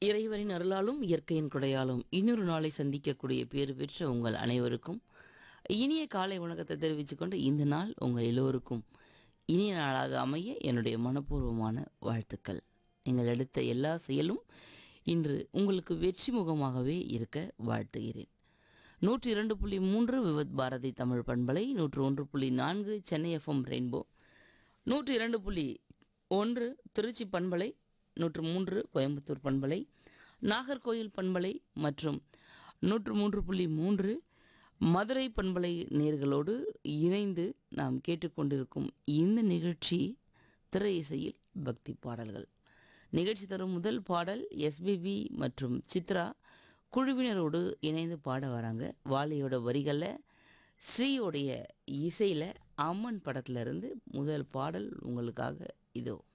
இறைவனின் அருளாலும் இயற்கையின் கொடையாலும் இன்னொரு நாளை சந்திக்கக்கூடிய பேறு பெற்ற உங்கள் அனைவருக்கும் இனிய காலை வணக்கத்தை தெரிவித்துக் கொண்டு இந்த நாள் உங்கள் எல்லோருக்கும் இனிய நாளாக அமைய என்னுடைய மனப்பூர்வமான வாழ்த்துக்கள் நீங்கள் எடுத்த எல்லா செயலும் இன்று உங்களுக்கு வெற்றி முகமாகவே இருக்க வாழ்த்துகிறேன் நூற்றி இரண்டு புள்ளி மூன்று விவத் பாரதி தமிழ் பண்பலை நூற்று ஒன்று புள்ளி நான்கு சென்னை எஃப்எம் ரெயின்போ நூற்றி இரண்டு புள்ளி ஒன்று திருச்சி பண்பலை நூற்று மூன்று கோயம்புத்தூர் பண்பலை நாகர்கோயில் பண்பலை மற்றும் நூற்று மூன்று புள்ளி மூன்று மதுரை பண்பலை நேர்களோடு இணைந்து நாம் கேட்டுக்கொண்டிருக்கும் இந்த நிகழ்ச்சி திரை இசையில் பக்தி பாடல்கள் நிகழ்ச்சி தரும் முதல் பாடல் எஸ்பிபி மற்றும் சித்ரா குழுவினரோடு இணைந்து பாட வராங்க வாலியோட வரிகளில் ஸ்ரீயோடைய இசையில் அம்மன் படத்துல இருந்து முதல் பாடல் உங்களுக்காக இதோ